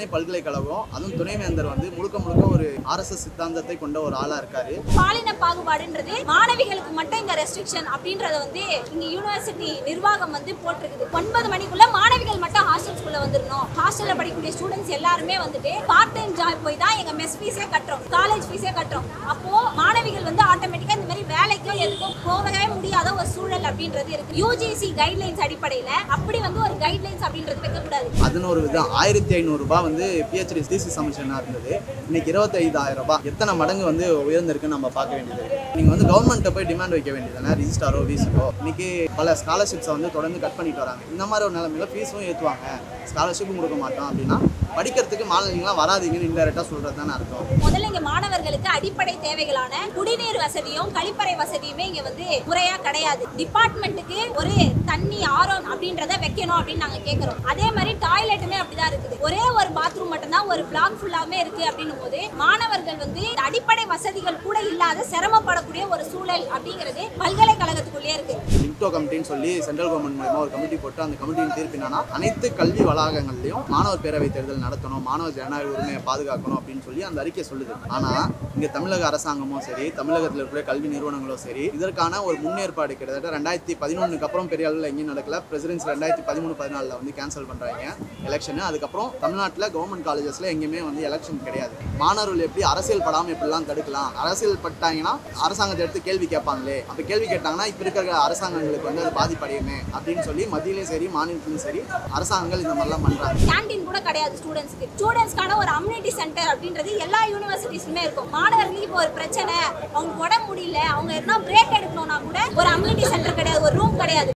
பல்கலைக்கழகம் அதுவும் துணைவேந்தர் வந்து முழுக்க முழுக்க ஒரு ஆர்எஸ்எஸ் சித்தாந்தத்தை கொண்ட ஒரு ஆளா இருக்காரு பாலின பாகுபாடுன்றது மாணவிகளுக்கு மட்டும் இந்த ரெஸ்ட்ரிக்ஷன் அப்படின்றத வந்து இங்க யூனிவர்சிட்டி நிர்வாகம் வந்து போட்டிருக்குது ஒன்பது மணிக்குள்ள மாணவிகள் மட்டும் ஹாஸ்டல்ஸ்குள்ள வந்துடணும் ஹாஸ்டல்ல படிக்கக்கூடிய ஸ்டூடெண்ட்ஸ் எல்லாருமே வந்துட்டு பார்ட் டைம் ஜாப் போய் தான் எங்க மெஸ் ஃபீஸே கட்டுறோம் காலேஜ் ஃபீஸே கட்டுறோம் அப்போ மாணவிகள் வந்து ஆட்டோமேட்டிக்கா இந்த மாதிரி வேலைக்கோ எதுக்கும் போகவே முடியாத ஒரு சூழல் அப்படின்றது இருக்கு யூஜிசி கைட்லைன்ஸ் அடிப்படையில அப்படி வந்து ஒரு கைட்லைன்ஸ் அப்படின்றது வைக்கக்கூடாது அதுன்னு ஒரு விதம் ஆயிரத்தி ஐநூறு ரூபாய் வந்து பிஹெச்டி டிசி சமிஷனாக இருந்தது இன்னைக்கு இருபத்தைந்தாயிரம் ரூபாய் எத்தனை மடங்கு வந்து உயர்ந்திருக்குன்னு நம்ம பார்க்க வேண்டியது நீங்கள் வந்து கவர்மெண்ட்டை போய் டிமாண்ட் வைக்க வேண்டியதுதானே ரிஜிஸ்டாரோ விசிக்கோ இன்னைக்கு பல ஸ்காலர்ஷிப்ஸை வந்து தொடர்ந்து கட் பண்ணிட்டு வராங்க இந்த மாதிரி ஒரு நிலைமையில ஃபீஸும் ஏற்றுவாங்க ஸ்காலர்ஷிப்பும் கொடுக்க மாட்டோம் அப்படின்னா படிக்கிறதுக்கு மாணவிகள்லாம் வராதீங்கன்னு இன்டெரக்டாக சொல்கிறது தானே அர்த்தம் முதல்ல இங்க மாணவர்களுக்கு அடிப்படை தேவைகளான குடிநீர் வசதியும் கழிப்பறை வசதியுமே இங்க வந்து முறையா கிடையாது டிபார்ட்மெண்ட்டுக்கு ஒரு தண்ணி ஆரோம் அப்படின்றத வைக்கணும் அப்படின்னு நாங்க கேக்குறோம் அதே மாதிரி டாய்லெட்டுமே அப்படிதான் இருக்குது ஒரே ஒரு பாத்ரூம் மட்டும்தான் ஒரு பிளாக் ஃபுல்லாவே இருக்கு அப்படின்னும் போது மாணவர்கள் வந்து இந்த அடிப்படை வசதிகள் கூட இல்லாத சிரமப்படக்கூடிய ஒரு சூழல் அப்படிங்கிறது பல்கலைக்கழகத்துக்குள்ளேயே இருக்கு லிப்டோ கமிட்டின்னு சொல்லி சென்ட்ரல் கவர்மெண்ட் மூலமா ஒரு கமிட்டி போட்டு அந்த கமிட்டியின் தீர்ப்பு என்னன்னா அனைத்து கல்வி வளாகங்கள்லையும் மாணவர் பேரவை தேர்தல் நடத்தணும் மாணவர் ஜனநாயக உரிமையை பாதுகாக்கணும் அப்படின்னு சொல்லி அந்த அறிக்கை சொல்லுது ஆனா இங்க தமிழக அரசாங்கமும் சரி தமிழகத்தில் இருக்கிற கல்வி நிறுவனங்களும் சரி இதற்கான ஒரு முன்னேற்பாடு கிட்டத்தட்ட ரெண்டாயிரத்தி பதினொன்றுக்கு அப்புறம் பெரிய அளவில் எங்கேயும் நடக்கல பிரசிடென்ஸ் ரெண்டாயிரத்தி பதிமூணு பதினாலில் வந்து கேன்சல் பண்றாங்க எலெக்ஷன் அதுக்கப்புறம் தமிழ்நாட்டில் கவர்மெண்ட் காலேஜஸ்ல எங்கேயுமே வந்து எலெக்ஷன் கிடையாது மாணவர்கள் எப்படி அரசியல் படாமல் எப்படிலாம் தடுக்கலாம் அரசியல் பட்டாங்கன்னா அரசாங்கத்தை எடுத்து கேள்வி கேட்பாங்களே அப்போ கேள்வி கேட்டாங்கன்னா இப்போ இருக்கிற அரசாங்கங்களுக்கு வந்து அது பாதிப்படையுமே அப்படின்னு சொல்லி மத்தியிலையும் சரி மாநிலத்திலும் சரி அரசாங்கங்கள் இந்த மாதிரிலாம் பண்றாங்க கேண்டீன் கூட கிடையாது ஸ்டூடெண்ட்ஸ்க்கு ஸ்டூடெண்ட்ஸ்க்கான ஒரு அம்யூனிட்டி சென்டர் அப்படின்றது எல்லா யூனிவர்சிட்டிஸ்லுமே இருக்கும் மாணவர்களுக்கு இப்போ ஒரு பிரச்சனை அவங்களுக்கு உடம்பு முடியல அவங்க என்ன பிரேக் எடுக்கணும்னா கூட ஒரு அம்யூனிட்டி சென்டர் கிடையாது ஒரு ரூம் கிடையாது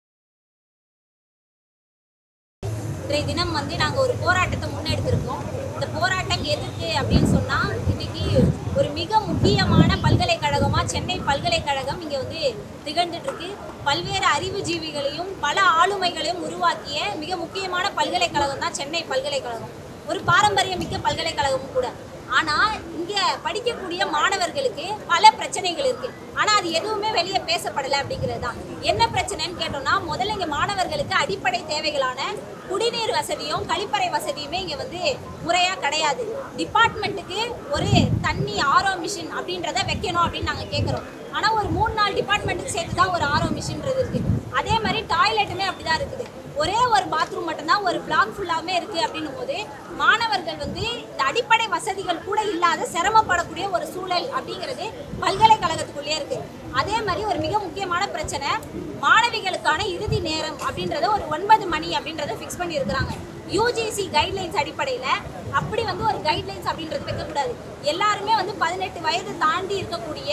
இன்றைய தினம் வந்து நாங்கள் ஒரு போராட்டத்தை முன்னெடுத்திருக்கோம் இந்த போராட்டம் எதுக்கு அப்படின்னு சொன்னால் இன்னைக்கு ஒரு மிக முக்கியமான பல்கலைக்கழகமாக சென்னை பல்கலைக்கழகம் இங்கே வந்து திகழ்ந்துட்டு இருக்கு பல்வேறு அறிவுஜீவிகளையும் பல ஆளுமைகளையும் உருவாக்கிய மிக முக்கியமான பல்கலைக்கழகம் தான் சென்னை பல்கலைக்கழகம் ஒரு பாரம்பரியமிக்க பல்கலைக்கழகமும் கூட ஆனா இங்க படிக்கக்கூடிய மாணவர்களுக்கு பல பிரச்சனைகள் இருக்கு ஆனா அது எதுவுமே வெளியே பேசப்படல அப்படிங்கிறது தான் என்ன பிரச்சனைன்னு கேட்டோம்னா முதல்ல இங்க மாணவர்களுக்கு அடிப்படை தேவைகளான குடிநீர் வசதியும் கழிப்பறை வசதியுமே இங்க வந்து முறையா கிடையாது டிபார்ட்மெண்ட்டுக்கு ஒரு தண்ணி ஆரோ மிஷின் அப்படின்றத வைக்கணும் அப்படின்னு நாங்க கேட்குறோம் ஆனா ஒரு மூணு நாலு டிபார்ட்மெண்ட்டுக்கு சேர்த்து தான் ஒரு ஆரோ மிஷின்றது இருக்கு அதே மாதிரி டாய்லெட்டுமே அப்படிதான் இருக்குது ஒரே ஒரு பாத்ரூம் மட்டும்தான் ஒரு பிளாக் ஃபுல்லாமே இருக்கு அப்படின்னும் போது மாணவர்கள் வந்து இந்த அடிப்படை வசதிகள் கூட இல்லாத சிரமப்படக்கூடிய ஒரு சூழல் அப்படிங்கிறது பல்கலைக்கழகத்துக்குள்ளேயே இருக்கு அதே மாதிரி ஒரு மிக முக்கியமான பிரச்சனை மாணவிகளுக்கான இறுதி நேரம் அப்படின்றத ஒரு ஒன்பது மணி அப்படின்றத ஃபிக்ஸ் பண்ணி இருக்கிறாங்க யூஜிசி கைட்லைன்ஸ் அடிப்படையில் அப்படி வந்து ஒரு கைட்லைன்ஸ் அப்படின்றது வைக்கக்கூடாது எல்லாருமே வந்து பதினெட்டு வயது தாண்டி இருக்கக்கூடிய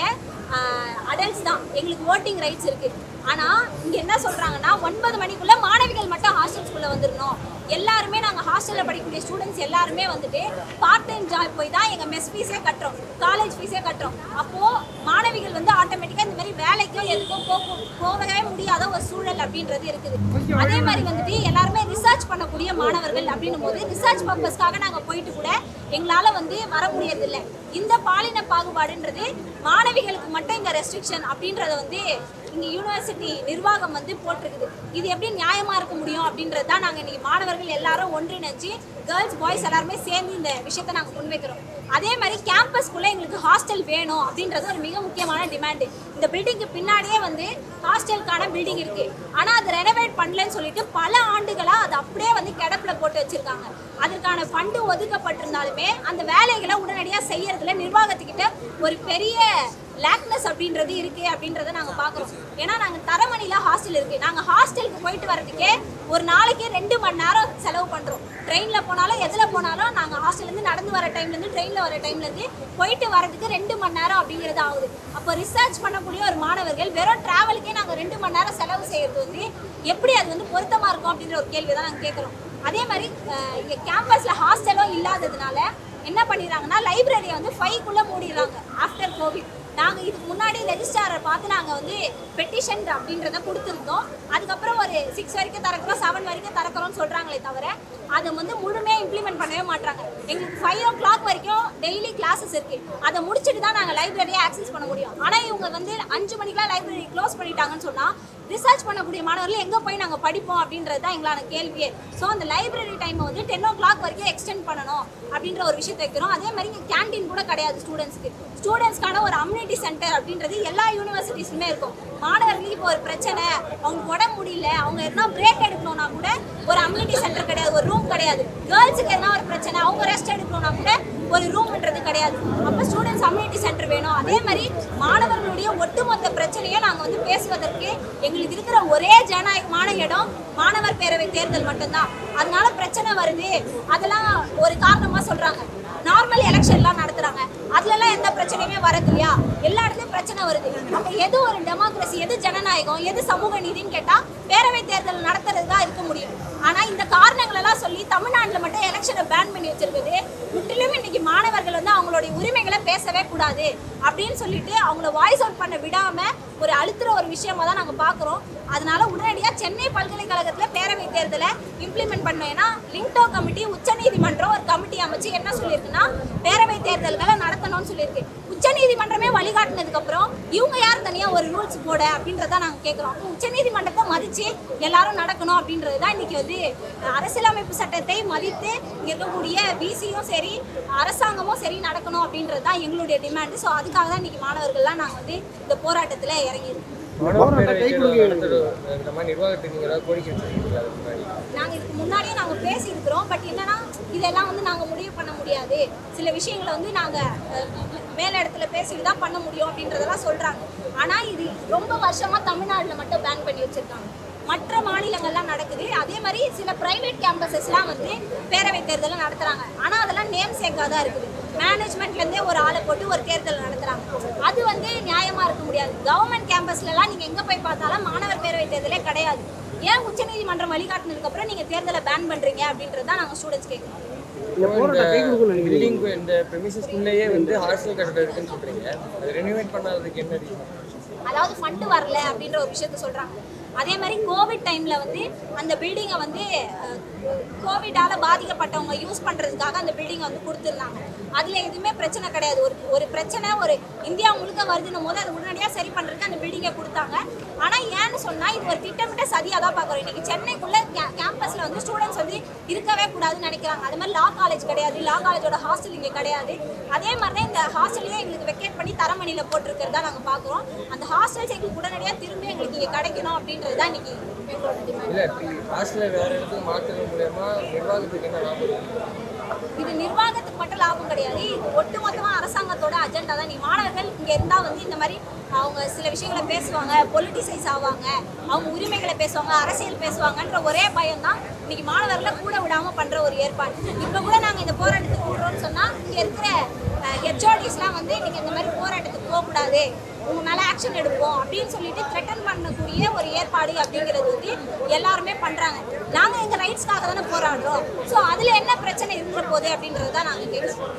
அடல்ட்ஸ் தான் எங்களுக்கு ஓட்டிங் ரைட்ஸ் இருக்கு ஆனா இங்க என்ன சொல்றாங்கன்னா ஒன்பது மணிக்குள்ள மாணவிகள் மட்டும் ஹாஸ்டல்ஸ்குள்ள வந்துடணும் எல்லாருமே நாங்க ஹாஸ்டல்ல படிக்கக்கூடிய ஸ்டூடெண்ட்ஸ் எல்லாருமே வந்துட்டு பார்ட் டைம் ஜாப் போய் தான் எங்க மெஸ் ஃபீஸே கட்டுறோம் காலேஜ் ஃபீஸே கட்டுறோம் அப்போ மாணவிகள் வந்து ஆட்டோமேட்டிக்கா இந்த மாதிரி வேலைக்கோ எதுக்கோ போக போகவே முடியாத ஒரு சூழல் அப்படின்றது இருக்குது அதே மாதிரி வந்துட்டு எல்லாருமே ரிசர்ச் பண்ணக்கூடிய மாணவர்கள் அப்படின்னும் போது ரிசர்ச் பர்பஸ்க்காக நாங்க போயிட்டு கூட எங்களால வந்து வர முடியறதில்லை இந்த பாலின பாகுபாடுன்றது மாணவிகளுக்கு மட்டும் இந்த ரெஸ்ட்ரிக்ஷன் அப்படின்றத வந்து இங்க யூனிவர்சிட்டி நிர்வாகம் வந்து போட்டிருக்குது இது எப்படி நியாயமா இருக்க முடியும் அப்படின்றது தான் நாங்க இன்னைக்கு மாணவர்கள் எல்லாரும் ஒன்றிணைஞ்சு கேர்ள்ஸ் பாய்ஸ் எல்லாருமே சேர்ந்து இந்த விஷயத்தை நாங்க முன்வைக்கிறோம் அதே மாதிரி கேம்பஸ்க்குள்ள எங்களுக்கு ஹாஸ்டல் வேணும் அப்படின்றது ஒரு மிக முக்கியமான டிமாண்டு இந்த பில்டிங்க்கு பின்னாடியே வந்து ஹாஸ்டலுக்கான பில்டிங் இருக்கு ஆனா அதை ரெனோவேட் பண்ணலன்னு சொல்லிட்டு பல ஆண்டுகளா அது அப்படியே வந்து கிடப்புல போட்டு வச்சிருக்காங்க அதற்கான ஃபண்டு ஒதுக்கப்பட்டிருந்தாலுமே அந்த வேலைகளை உடனடியாக செய்யறதுல நிர்வாகத்துக்கிட்ட ஒரு பெரிய லேக்னஸ் அப்படின்றது இருக்கு அப்படின்றத நாங்க பாக்குறோம் ஏன்னா நாங்க தரமணில ஹாஸ்டல் இருக்கு நாங்க ஹாஸ்டலுக்கு போயிட்டு வரதுக்கே ஒரு நாளைக்கு ரெண்டு மணி நேரம் செலவு பண்றோம் ட்ரெயின்ல போனாலும் எதுல போனாலும் நாங்க ஹாஸ்டல்ல இருந்து நடந்து வர டைம்ல இருந்து ட்ரெயின்ல வர டைம்ல இருந்து போயிட்டு வரதுக்கு ரெண்டு மணி நேரம் அப்படிங்கிறது ஆகுது அப்போ ரிசர்ச் பண்ணக்கூடிய ஒரு மாணவர்கள் வெறும் டிராவலுக்கே நாங்க ரெண்டு மணி நேரம் செலவு செய்யறது வந்து எப்படி அது வந்து பொருத்தமா இருக்கும் அப்படின்ற ஒரு கேள்வி தான் நாங்க கேட்கறோம் அதே மாதிரி அஹ், இங்க கேம்பஸ்ல ஹாஸ்டலும் இல்லாததுனால என்ன பண்ணிடுறாங்கன்னா லைப்ரரியை வந்து ஃபைவ்க்குள்ளே மூடிடுறாங்க ஆஃப்டர் கோவிட் நாங்கள் இதுக்கு முன்னாடி ரெஜிஸ்டாரை பார்த்து நாங்கள் வந்து பெட்டிஷன் அப்படின்றத கொடுத்துருந்தோம் அதுக்கப்புறம் ஒரு சிக்ஸ் வரைக்கும் திறக்கிறோம் செவன் வரைக்கும் திறக்கிறோம்னு சொல்கிறாங்களே தவிர அதை வந்து முழுமையாக இம்ப்ளிமெண்ட் பண்ணவே மாட்டாங்க எங்களுக்கு ஃபைவ் ஓ கிளாக் வரைக்கும் டெய்லி கிளாஸஸ் இருக்கு அதை முடிச்சுட்டு தான் நாங்கள் லைப்ரரியை ஆக்சஸ் பண்ண முடியும் ஆனால் இவங்க வந்து அஞ்சு மணிக்கெலாம் லைப்ரரி க்ளோஸ் பண்ணிட்டாங்கன்னு சொன்னால் ரிசர்ச் பண்ணக்கூடிய மாணவர்கள் எங்கே போய் நாங்கள் படிப்போம் அப்படின்றது தான் எங்களான கேள்வியே ஸோ அந்த லைப்ரரி டைமை வந்து டென் ஓ கிளாக் வரைக்கும் எக்ஸ்டெண்ட் பண்ணணும் அப்படின்ற ஒரு விஷயத்தை வைக்கிறோம் அதே மாதிரி இங்கே கேண்டீன் கூட கிடையாது ஸ்டூடெண்ட்ஸ்க்கு ஸ்டூடெண்ட்ஸ்க்கான ஒரு அம்யூனிட்டி சென்டர் அப்படின்றது எல்லா யூனிவர்சிட்டிஸ்லுமே இருக்கும் மாணவர்களுக்கு இப்போ ஒரு பிரச்சனை அவங்களுக்கு உடம்பு முடியல அவங்க எதனா பிரேக் எடுக்கணும்னா கூட ஒரு அம்யூனிட்டி சென்டர் கிடையாது ஒரு ரூம் கிடையாது கேர்ள்ஸுக்கு எதனா ஒரு பிரச்சனை அவங்க ரெஸ்ட் எடுக்கணும்னா கூட ஒரு ரூம்ன்றது கிடையாது அப்போ ஸ்டூடெண்ட்ஸ் அம்யூனிட்டி சென்டர் வேணும் அதே மாதிரி மாணவர்களுடைய ஒட்டுமொத்த பிரச்சனையை நாங்கள் வந்து பேசுவதற்கு எங்களுக்கு இருக்கிற ஒரே ஜனநாயகமான இடம் மாணவர் பேரவை தேர்தல் மட்டும்தான் அதனால பிரச்சனை வருது அதெல்லாம் ஒரு காரணமா சொல்றாங்க நார்மல் எலெக்ஷன்லாம் நடத்துறாங்க அதுலலாம் எந்த பிரச்சனையுமே வரது இல்லையா எல்லா இடத்துலயும் பிரச்சனை வருது அப்ப எது ஒரு டெமோக்ரஸி எது ஜனநாயகம் எது சமூக நீதின்னு கேட்டா பேரவை தேர்தல் நடத்துறது தான் இருக்க முடியும் ஆனா இந்த காரணங்கள் எல்லாம் சொல்லி தமிழ்நாட்டுல மட்டும் எலெக்ஷனை பேன் பண்ணி வச்சிருக்குது முற்றிலும் இன்னைக்கு மாணவர்கள் வந்து அவங்களுடைய உரிமைகளை பேசவே கூடாது அப்படின்னு சொல்லிட்டு அவங்கள வாய்ஸ் அவுட் பண்ண விடாம ஒரு அழுத்துற ஒரு விஷயமா தான் நாங்க பாக்குறோம் அதனால உடனடியாக சென்னை பல்கலைக்கழகத்துல பேரவை தேர்தலை இம்ப்ளிமெண்ட் பண்ணோம் ஏன்னா லிங்டோ கமிட்டி உச்சநீதிமன்றம் ஒரு கமிட்டி அமைச்சு என்ன சொல்லியிருக்குன்னா பேரவை தேர்தல்களை நடத்தணும்னு சொல்லியிருக்கு உச்சநீதிமன்றமே வழிகாட்டினதுக்கு அப்புறம் இவங்க யார் தனியா ஒரு ரூல்ஸ் போட அப்படின்றத நாங்க கேட்கிறோம் அப்போ உச்சநீதிமன்றத்தை மதிச்சு எல்லாரும் நடக்கணும் அப்படின்றது தான் இன்னைக்கு வந்து அஹ், அரசியலமைப்பு சட்டத்தை மதித்து இங்க இருக்கக்கூடிய பிசியும் சரி அரசாங்கமும் சரி நடக்கணும் அப்படின்றது தான் எங்களுடைய டிமாண்ட் ஸோ அதுக்காக தான் இன்னைக்கு மாணவர்கள்லாம் நாங்கள் வந்து இந்த போராட்டத்தில் இறங்கியிருக்கோம் மாணவர் பேரவை தேர்தல் நடத்துறது இந்த மாதிரி நிர்வாகத்துக்கு நீங்க ஏதாவது கோரிக்கை வச்சிருக்கீங்களா அதுக்கு முன்னாடி நாங்கள் இதுக்கு முன்னாடியே நாங்கள் பேசியிருக்கிறோம் பட் என்னன்னா இதெல்லாம் வந்து நாங்கள் முடிவு பண்ண முடியாது சில விஷயங்களை வந்து நாங்கள் மேல இடத்துல பேசிட்டு தான் பண்ண முடியும் அப்படின்றதெல்லாம் சொல்கிறாங்க ஆனால் இது ரொம்ப வருஷமாக தமிழ்நாட்டில் மட்டும் பேன் பண்ணி வச்சுருக்காங்க மற்ற மாநிலங்கள்லாம் நடக்குது அதே மாதிரி சில பிரைவேட் கேம்பஸஸ்லாம் வந்து பேரவை தேர்தலை நடத்துகிறாங்க ஆனால் அதெல்லாம் நேம் சேக்காக தான் இருக்குது மேனேஜ்மெண்ட்லேருந்தே ஒரு ஆளை போட்டு ஒரு தேர்தல் நடத்துகிறாங்க அது வந்து நியாயமாக இருக்க முடியாது கவர்மெண்ட் கேம்பஸ்லலாம் நீங்கள் எங்கே போய் பார்த்தாலும் மாணவர் பேரவை தேர்தலே கிடையாது ஏன் உச்சநீதிமன்றம் வழிகாட்டினதுக்கு அப்புறம் நீங்க தேர்தலை பேன் பண்றீங்க அப்படின்றது தான் நாங்க ஸ்டூடெண்ட்ஸ் கேட்குறோம் இந்த பில்டிங் இந்த ப்ரெமிசஸ்க்குள்ளேயே வந்து ஹாஸ்டல் கட்டடம் இருக்குன்னு சொல்றீங்க அது ரெனோவேட் பண்ணாததுக்கு என்ன ரீசன் அதாவது ஃபண்டு வரல அப்படின்ற ஒரு விஷயத்த சொல்றாங்க அதே மாதிரி கோவிட் டைம்ல வந்து அந்த பில்டிங்கை வந்து கோவிடால பாதிக்கப்பட்டவங்க யூஸ் பண்றதுக்காக அந்த பில்டிங்கை வந்து கொடுத்துருந்தாங்க அதுல எதுவுமே பிரச்சனை கிடையாது ஒரு ஒரு பிரச்சனை ஒரு இந்தியா முழுக்க வருதுன்னும் போது அதை உடனடியாக சரி பண்றதுக்கு அந்த பில்டிங்கை கொடுத்தாங்க ஆனா ஏன்னு சொன்னா இது ஒரு திட்டமிட்ட சதியாக தான் பார்க்குறோம் இன்னைக்கு சென்னைக்குள்ள கேம்பஸ்ல வந்து ஸ்டூடெண்ட்ஸ் வந்து இருக்கவே கூடாதுன்னு நினைக்கிறாங்க அது மாதிரி லா காலேஜ் கிடையாது லா காலேஜோட ஹாஸ்டல் இங்கே கிடையாது அதே மாதிரி தான் இந்த ஹாஸ்டலையே எங்களுக்கு வெக்கேட் பண்ணி தரமணியில் போட்டிருக்கிறதா நாங்கள் பார்க்குறோம் அந்த ஹாஸ்டல்ஸ் எங்களுக்கு உடனடியாக திரும்பி எங்களுக்கு இங்கே கிடைக்கணும் அப்படின்றது தான் இன்னைக்கு எங்களோட டிமாண்ட் இல்ல ஹாஸ்டலை வேற இடத்துக்கு மாத்துறது மூலயமா நிர்வாகத்துக்கு என்ன லாபம் இருக்கு? இது நிர்வாகத்துக்கு மட்டும் லாபம் கிடையாது இது ஒட்டுமொத்தமாக அரசாங்கத்தோட அஜெண்டா தான் நீ மாணவர்கள் இங்கே இருந்தால் வந்து இந்த மாதிரி அவங்க சில விஷயங்களை பேசுவாங்க பொலிட்டிசைஸ் ஆவாங்க அவங்க உரிமைகளை பேசுவாங்க அரசியல் பேசுவாங்கன்ற ஒரே பயம் தான் இன்னைக்கு மாணவர்களை கூட விடாமல் பண்ணுற ஒரு ஏற்பாடு இப்போ கூட நாங்கள் இந்த போராட்டத்துக்கு கூடுறோம்னு சொன்னால் இங்கே இருக்கிற ஹெச்ஓடிஸ்லாம் வந்து நீங்கள் இந்த மாதிரி போராட்டத்துக்கு போகக்கூடாது உங்க மேல ஆக்ஷன் எடுப்போம் அப்படின்னு சொல்லிட்டு த்ரெட்டன் பண்ணக்கூடிய ஒரு ஏற்பாடு அப்படிங்கிறது வந்து எல்லாருமே பண்றாங்க நாங்க எங்க ரைட்ஸ்க்காக தானே போராடுறோம் ஸோ அதுல என்ன பிரச்சனை இருக்கிற போது அப்படின்றது தான் நாங்க கேட்குறோம்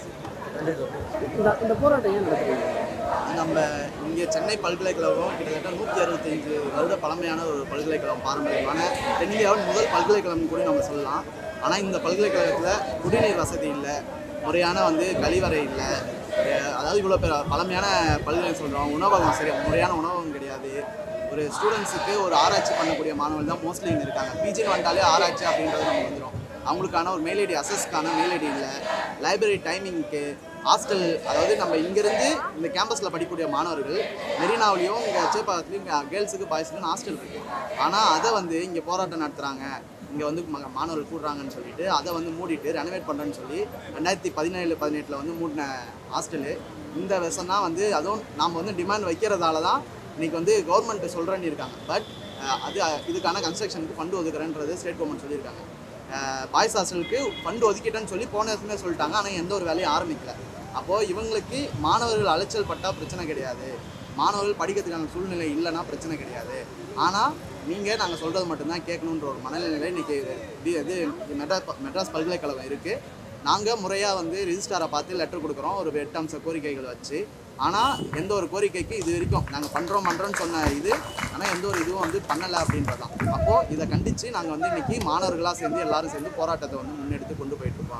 இந்த இந்த போராட்டம் ஏன் நடக்குது நம்ம இங்கே சென்னை பல்கலைக்கழகம் கிட்டத்தட்ட நூற்றி அறுபத்தஞ்சு வருட பழமையான ஒரு பல்கலைக்கழகம் பாரம்பரியமான தென்னிந்தியாவின் முதல் பல்கலைக்கழகம் கூட நம்ம சொல்லலாம் ஆனால் இந்த பல்கலைக்கழகத்தில் குடிநீர் வசதி இல்லை முறையான வந்து கழிவறை இல்லை அஹ் அதாவது இவ்வளோ பேர் பழமையான பல்கலை சொல்கிறோம் உணவகம் சரி முறையான உணவகம் கிடையாது ஒரு ஸ்டூடெண்ட்ஸுக்கு ஒரு ஆராய்ச்சி பண்ணக்கூடிய மாணவர்கள் தான் மோஸ்ட்லி இங்கே இருக்காங்க பிஜின்னு வந்துட்டாலே ஆராய்ச்சி அப்படின்றது நம்ம வந்துடும் அவங்களுக்கான ஒரு மெயில் ஐடி அசஸ்க்கான மெயில் ஐடி இல்லை லைப்ரரி டைமிங்க்கு ஹாஸ்டல் அதாவது நம்ம இங்கேருந்து இந்த கேம்பஸில் படிக்கக்கூடிய மாணவர்கள் மெரினாவிலையும் இங்கே சேப்பாக்கத்துலையும் இங்கே கேர்ள்ஸுக்கு பாய்ஸுக்குன்னு ஹாஸ்டல் இருக்குது ஆனால் அதை வந்து இங்கே போராட்டம் நடத்துகிறாங்க இங்கே வந்து ம- மாணவர்கள் கூடுறாங்கன்னு சொல்லிட்டு அதை வந்து மூடிட்டு ரெனோவேட் பண்ணுறேன்னு சொல்லி ரெண்டாயிரத்தி பதினேழு பதினெட்டில் வந்து மூடின ஹாஸ்டலு இந்த வருஷம் தான் வந்து அதுவும் நாம் வந்து டிமாண்ட் வைக்கிறதால தான் இன்னைக்கு வந்து கவர்மெண்ட் சொல்கிறேன்னு இருக்காங்க பட் அது அஹ், இதுக்கான கன்ஸ்ட்ரக்ஷனுக்கு ஃபண்டு ஒதுக்குறேன்றது ஸ்டேட் கவர்மெண்ட் சொல்லியிருக்காங்க பாய்ஸ் ஹாஸ்டலுக்கு ஃபண்டு ஒதுக்கிட்டேன்னு சொல்லி போன வருஷமே சொல்லிட்டாங்க ஆனால் எந்த ஒரு வேலையும் ஆரம்பிக்கல அப்போது இவங்களுக்கு மாணவர்கள் அலைச்சல் பட்டால் பிரச்சனை கிடையாது மாணவர்கள் படிக்கிறதுக்கான சூழ்நிலை இல்லைன்னா பிரச்சனை கிடையாது ஆனால் நீங்கள் நாங்கள் சொல்கிறது மட்டும்தான் கேட்கணுன்ற ஒரு மனநிலை இன்னைக்கு டி- இது மெட்ராஸ் ப- மெட்ராஸ் பல்கலைக்கழகம் இருக்குது நாங்கள் முறையாக வந்து ரிஜிஸ்டாரை பார்த்து லெட்டர் கொடுக்குறோம் ஒரு எட்டு அம்ச கோரிக்கைகள் வச்சு ஆனால் எந்த ஒரு கோரிக்கைக்கு இது வரைக்கும் நாங்கள் பண்ணுறோம் பண்ணுறோன்னு சொன்ன இது ஆனால் எந்த ஒரு இதுவும் வந்து பண்ணலை அப்படின்றது தான் அப்போது இதை கண்டித்து நாங்கள் வந்து இன்னைக்கு மாணவர்களாக சேர்ந்து எல்லாரும் சேர்ந்து போராட்டத்தை வந்து முன்னெடுத்து கொண்டு போயிட்டு இருக்கோம் அப்படின்னு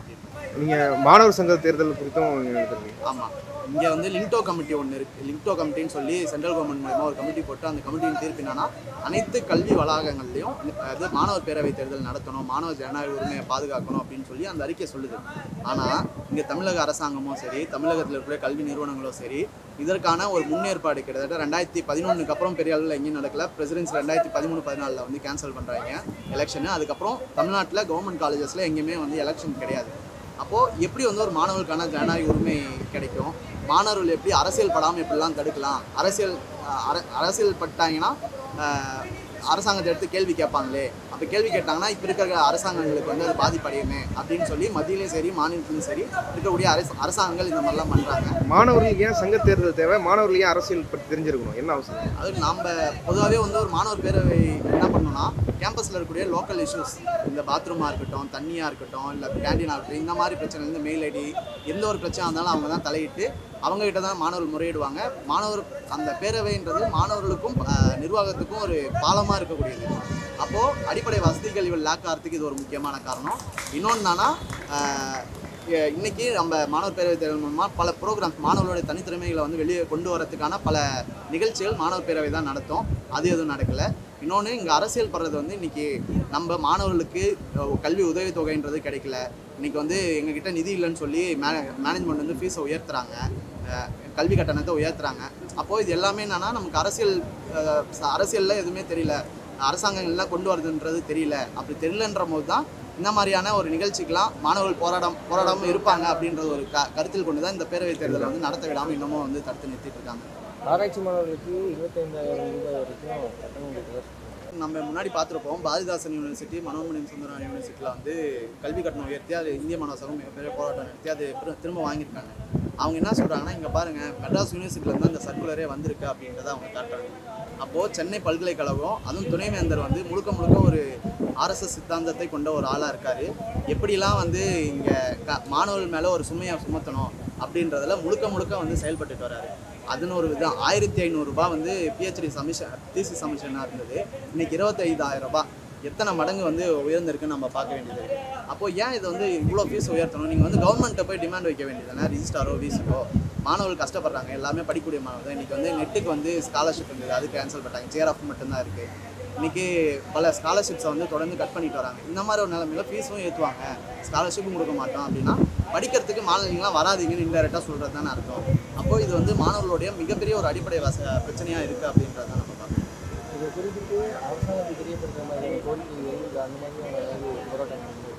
நீங்கள் மாணவர் சங்க தேர்தல் குறித்தும் நீங்க எடுத்துருக்கீங்க ஆமாம் இங்கே வந்து லிங்டோ கமிட்டி ஒன்று இருக்குது லிங்டோ கமிட்டின்னு சொல்லி சென்ட்ரல் கவர்மெண்ட் மூலமா ஒரு கமிட்டி போட்டு அந்த கமிட்டியின் தீர்ப்பு என்னன்னா அனைத்து கல்வி வளாகங்கள்லையும் அது மாணவர் பேரவை தேர்தல் நடத்தணும் மாணவர் ஜனநாயக உரிமையை பாதுகாக்கணும் அப்படின்னு சொல்லி அந்த அறிக்கை சொல்லுது ஆனால் இங்கே தமிழக அரசாங்கமும் சரி தமிழகத்தில் இருக்கிற கல்வி நிறுவனங்களும் சரி இதற்கான ஒரு முன்னேற்பாடு கிட்டத்தட்ட ரெண்டாயிரத்தி பதினொன்றுக்கு அப்புறம் பெரிய அளவில் எங்கேயும் நடக்கல பிரசிடென்ஸ் ரெண்டாயிரத்தி பதிமூணு பதினாலில் வந்து கேன்சல் பண்ணுறாங்க எலெக்ஷனு அதுக்கப்புறம் தமிழ்நாட்டில் கவர்மெண்ட் காலேஜஸில் எங்கேயுமே வந்து எலெக்ஷன் கிடையாது அப்போது எப்படி வந்து ஒரு மாணவருக்கான ஜனநாயக உரிமை கிடைக்கும் மாணவர்கள் எப்படி அரசியல் படாமல் எப்படிலாம் தடுக்கலாம் அரசியல் அஹ், அர- அரசியல் பட்டாங்கன்னா அஹ், அரசாங்கத்தை எடுத்து கேள்வி கேட்பாங்களே அப்போ கேள்வி கேட்டாங்கன்னா இப்போ இருக்கிற அரசாங்கங்களுக்கு வந்து அது பாதிப்படையுமே அப்படின்னு சொல்லி மத்தியிலையும் சரி மாநிலத்திலையும் சரி இருக்கக்கூடிய அரசு அரசாங்கங்கள் இந்த மாதிரிலாம் பண்ணுறாங்க மாணவர்களுக்கு ஏன் சங்க தேர்தல் தேவை மாணவர்கள் ஏன் அரசியல் பற்றி தெரிஞ்சிருக்கணும் என்ன அவசியம் அது நாம் பொதுவாகவே வந்து ஒரு மாணவர் பேரவை என்ன பண்ணணும்னா கேம்பஸில் இருக்கக்கூடிய லோக்கல் இஷ்யூஸ் இந்த பாத்ரூமாக இருக்கட்டும் தண்ணியாக இருக்கட்டும் இல்லை கேண்டீனாக இருக்கட்டும் இந்த மாதிரி பிரச்சனை இந்த மெயில் ஐடி எந்த ஒரு பிரச்சனை இருந்தாலும் அவங்க தான் தலையிட்டு அவங்க கிட்ட தான் மாணவர்கள் முறையிடுவாங்க மாணவர் அந்த பேரவைன்றது மாணவர்களுக்கும் அஹ், நிர்வாகத்துக்கும் ஒரு பாலமாக இருக்கக்கூடியது அப்போது அடிப்படை வசதிகள் இவள் லேக் ஆகிறதுக்கு இது ஒரு முக்கியமான காரணம் இன்னொன்று என்னன்னா அஹ், இ- இன்னைக்கு நம்ம மாணவர் பேரவை தேர்தல் மூலமாக பல ப்ரோக்ராம்ஸ் மாணவர்களுடைய தனித்திறமைகளை வந்து வெளியே கொண்டு வரதுக்கான பல நிகழ்ச்சிகள் மாணவர் பேரவை தான் நடத்தும் அது எதுவும் நடக்கலை இன்னொன்று இங்கே அரசியல் படுறது வந்து இன்னைக்கு நம்ம மாணவர்களுக்கு அஹ், கல்வி உதவித்தொகைன்றது கிடைக்கல இன்னைக்கு வந்து எங்ககிட்ட நிதி இல்லைன்னு சொல்லி மே மேனேஜ்மெண்ட் வந்து ஃபீஸை உயர்த்துறாங்க அஹ், கல்வி கட்டணத்தை உயர்த்துறாங்க அப்போது இது எல்லாமே என்னன்னா நமக்கு அரசியல் அஹ், ச- அரசியல்ல எதுவுமே தெரியல அரசாங்கம் எல்லாம் கொண்டு வருதுன்றது தெரியல அப்படி தெரியலன்ற போது தான் இந்த மாதிரியான ஒரு நிகழ்ச்சிக்கெல்லாம் மாணவர்கள் போராடம் போராடாமல் இருப்பாங்க அப்படின்றது ஒரு க கருத்தில் கொண்டு தான் இந்த பேரவைத் தேர்தலை வந்து நடத்த விடாமல் இன்னமும் வந்து தடுத்து நிறுத்திட்டு இருக்காங்க ஆராய்ச்சி மாணவர்களுக்கு இருபத்தைந்தாயிரம் ரூபாய் வரைக்கும் கட்டணம் கொடுக்குறாரு நம்ம முன்னாடி பார்த்துருப்போம் பாரதிதாசன் யூனிவர்சிட்டி மனோன்மணியம் சுந்தரம் யூனிவர்சிட்டியில் வந்து கல்வி கட்டணம் உயர்த்தி அது இந்திய மாணவ சங்கம் மிகப்பெரிய போராட்டம் நடத்தி அது பிற- திரும்ப வாங்கியிருக்காங்க அவங்க என்ன சொல்கிறாங்கன்னா இங்கே பாருங்கள் மெட்ராஸ் யூனிவர்சிட்டியிலேருந்து அந்த சர்க்குலரே வந்திருக்கு அப்படின்றத அவங்க காட்டுறாங்க அப்போது சென்னை பல்கலைக்கழகம் அதுவும் துணைவேந்தர் வந்து முழுக்க முழுக்க ஒரு ஆர்எஸ்எஸ் சித்தாந்தத்தை கொண்ட ஒரு ஆளாக இருக்கார் எப்படிலாம் வந்து இங்கே க மாணவர்கள் மேலே ஒரு சுமையை சுமத்தணும் அப்படின்றதுல முழுக்க முழுக்க வந்து செயல்பட்டுட்டு வராரு அதுன்னு ஒரு விதம் ஆயிரத்தி ஐநூறுரூபா வந்து பிஹெச்டி சமிஷன் டிசி சமிஷனாக இருந்தது இன்னைக்கு இருபத்தைந்தாயிரம் ரூபாய் எத்தனை மடங்கு வந்து உயர்ந்திருக்குன்னு நம்ம பார்க்க வேண்டியது இருக்கு அப்போ ஏன் இதை வந்து இவ்வளோ ஃபீஸ் உயர்த்தணும் நீங்கள் வந்து கவர்மெண்ட்டை போய் டிமாண்ட் வைக்க வேண்டியதுதானே ரிஜிஸ்டாரோ விசிக்கோ மாணவர்கள் கஷ்டப்படுறாங்க எல்லாமே படிக்கக்கூடிய மாணவர்கள் இன்னைக்கு வந்து நெட்டுக்கு வந்து ஸ்காலர்ஷிப் இருந்தது அது கேன்சல் பண்ணிட்டாங்க சேர் ஆஃப் மட்டும்தான் இருக்குது இன்னைக்கு பல ஸ்காலர்ஷிப்ஸை வந்து தொடர்ந்து கட் பண்ணிட்டு வராங்க இந்த மாதிரி ஒரு நிலைமையில ஃபீஸும் ஏற்றுவாங்க ஸ்காலர்ஷிப்பும் கொடுக்க மாட்டோம் அப்படின்னா படிக்கிறதுக்கு மாணவர்கள்லாம் வராதீங்கன்னு இன்டெரக்டாக சொல்கிறது தானே அர்த்தம் அப்போ இது வந்து மாணவர்களுடைய மிகப்பெரிய ஒரு அடிப்படை வச பிரச்சனையாக இருக்குது அப்படின்றத நம்ம பார்க்கணும் இதை குறிப்பிட்டு அரசாங்கத்துக்கு தெரியப்படுத்துற மாதிரியான கோரிக்கைகள் இல்லை அந்த மாதிரியான ஏதாவது போராட்டம் நடந்திருக்கு?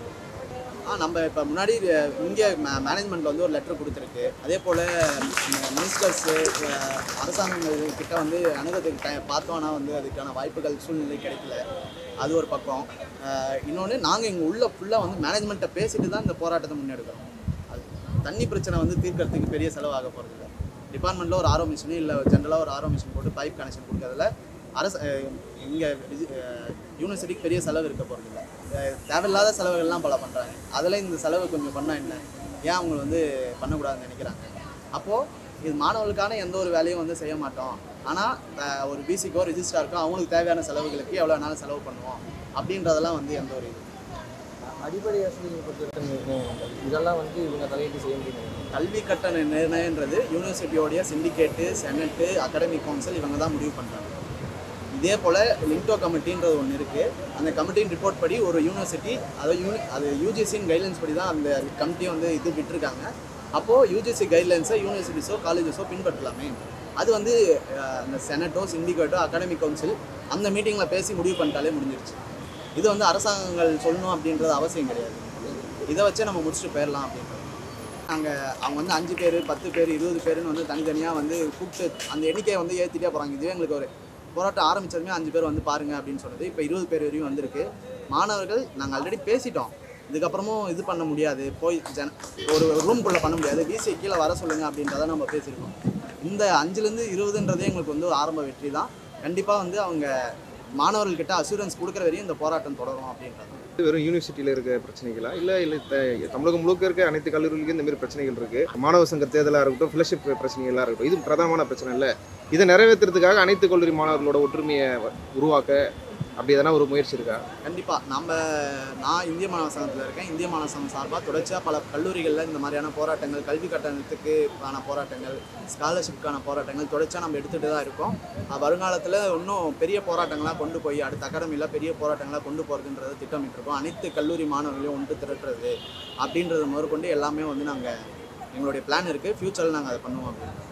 ஆ நம்ம இப்போ முன்னாடி இங்கே மேனேஜ்மெண்ட்டில் வந்து ஒரு லெட்டர் கொடுத்துருக்கு அதே போல் மினிஸ்டர்ஸு அரசாங்கங்கள் கிட்ட வந்து அணுகிறதுக்கு டை பார்த்தோம் ஆனால் வந்து அதுக்கான வாய்ப்புகள் சூழ்நிலை கிடைக்கல அது ஒரு பக்கம் இன்னொன்று நாங்கள் இங்கே உள்ள ஃபுல்லாக வந்து மேனேஜ்மெண்ட்டை பேசிட்டு தான் இந்த போராட்டத்தை முன்னெடுக்கிறோம் அது தண்ணி பிரச்சனை வந்து தீர்க்கறதுக்கு பெரிய செலவாக போகிறதில்ல டிபார்ட்மெண்ட்டில் ஒரு ஆரோ மிஷின் இல்லை ஜென்ரலாக ஒரு ஆரோ மிஷின் போட்டு பைப் கனெக்ஷன் கொடுக்கறதுல அரசு இங்கே யூனிவர்சிட்டிக்கு பெரிய செலவு இருக்க போகிறதில்ல தேவையில்லாத செலவுகள்லாம் பல பண்ணுறாங்க அதில் இந்த செலவு கொஞ்சம் பண்ணால் என்ன ஏன் அவங்க வந்து பண்ணக்கூடாதுன்னு நினைக்கிறாங்க அப்போது இது மாணவர்களுக்கான எந்த ஒரு வேலையும் வந்து செய்ய மாட்டோம் ஆனால் ஒரு பிசிக்கோ ரிஜிஸ்டாருக்கோ அவங்களுக்கு தேவையான செலவுகளுக்கு எவ்வளோ வேணாலும் செலவு பண்ணுவோம் அப்படின்றதெல்லாம் வந்து எந்த ஒரு இது அடிப்படை வசதிகள் பொறுத்தவரைக்கும் இதெல்லாம் வந்து இவங்க தலையிட்டு செய்ய முடியும் கல்வி கட்டண நிர்ணயன்றது யூனிவர்சிட்டியோடைய சிண்டிகேட்டு செனட்டு அகாடமிக் கவுன்சில் இவங்க தான் முடிவு பண்ணுறாங்க இதே போல் லிங்டோ கமிட்டின்றது ஒன்று இருக்குது அந்த கமிட்டின் ரிப்போர்ட் படி ஒரு யூனிவர்சிட்டி அதாவது யூனி அது யூஜிசியின் கைட்லைன்ஸ் படி தான் அந்த கமிட்டியை வந்து இது விட்டுருக்காங்க அப்போது யூஜிசி கைட்லைன்ஸை யூனிவர்சிட்டிஸோ காலேஜஸோ பின்பற்றலாமே அது வந்து அஹ், அந்த செனட்டோ சிண்டிகேட்டோ அகாடமிக் கவுன்சில் அந்த மீட்டிங்கில் பேசி முடிவு பண்ணிட்டாலே முடிஞ்சிருச்சு இது வந்து அரசாங்கங்கள் சொல்லணும் அப்படின்றது அவசியம் கிடையாது இதை வச்சே நம்ம முடிச்சுட்டு போயிடலாம் அப்படின்றது அங்கே அவங்க வந்து அஞ்சு பேர் பத்து பேர் இருபது பேருன்னு வந்து தனித்தனியாக வந்து கூப்பிட்டு அந்த எண்ணிக்கையை வந்து ஏற்றிட்டே போகிறாங்க இதுவே எங்களுக்கு ஒரு போராட்டம் ஆரம்பிச்சதுமே அஞ்சு பேர் வந்து பாருங்க அப்படின்னு சொன்னது இப்போ இருபது பேர் வரையும் வந்திருக்கு மாணவர்கள் நாங்கள் ஆல்ரெடி பேசிட்டோம் இதுக்கப்புறமும் இது பண்ண முடியாது போய் ஜன ஒரு ரூம்குள்ளே பண்ண முடியாது விசி கீழே வர சொல்லுங்க அப்படின்றத நம்ம பேசியிருக்கோம் இந்த அஞ்சுலேருந்து இருபதுன்றதே எங்களுக்கு வந்து ஒரு ஆரம்ப வெற்றி தான் கண்டிப்பாக வந்து அவங்க மாணவர்கள்கிட்ட அசூரன்ஸ் கொடுக்குற வரையும் இந்த போராட்டம் தொடரும் அப்படின்றது இது வெறும் யூனிவர்சிட்டியில் இருக்க பிரச்சனைகளா இல்லை இல்லை த- தமிழகம் முழுக்க இருக்க அனைத்து கல்லூரிகளுக்கும் இந்த மாதிரி பிரச்சனைகள் இருக்கு மாணவர் சங்க தேர்தலாக இருக்கட்டும் ஃபெலோஷிப் பிரச்சனைகளாக இருக்கட்டும் இது பிரதானமான பிரச்சனை இல்லை இதை நிறைவேற்றுறதுக்காக அனைத்து கல்லூரி மாணவர்களோட ஒற்றுமையை வ- உருவாக்க அப்படி எதனா ஒரு முயற்சி இருக்கா கண்டிப்பாக நம்ம நான் இந்திய மாணவ சங்கத்தில் இருக்கேன் இந்திய மாணவ சங்கம் சார்பாக தொடர்ச்சியாக பல கல்லூரிகளில் இந்த மாதிரியான போராட்டங்கள் கல்வி கட்டணத்துக்கான போராட்டங்கள் ஸ்காலர்ஷிப்க்கான போராட்டங்கள் தொடர்ச்சியாக நம்ம எடுத்துகிட்டு தான் இருக்கோம் அஹ் வருங்காலத்தில் இன்னும் பெரிய போராட்டங்களாக கொண்டு போய் அடுத்த அகாடமியில் பெரிய போராட்டங்களாக கொண்டு போகிறதுன்றதை திட்டமிட்டிருக்கோம் அனைத்து கல்லூரி மாணவர்களையும் ஒன்று திரட்டுறது அப்படின்றத முதற்கொண்டு எல்லாமே வந்து நாங்கள் எங்களுடைய பிளான் இருக்குது ஃப்யூச்சரில் நாங்கள் அதை பண்ணுவோம் அப்படின்னு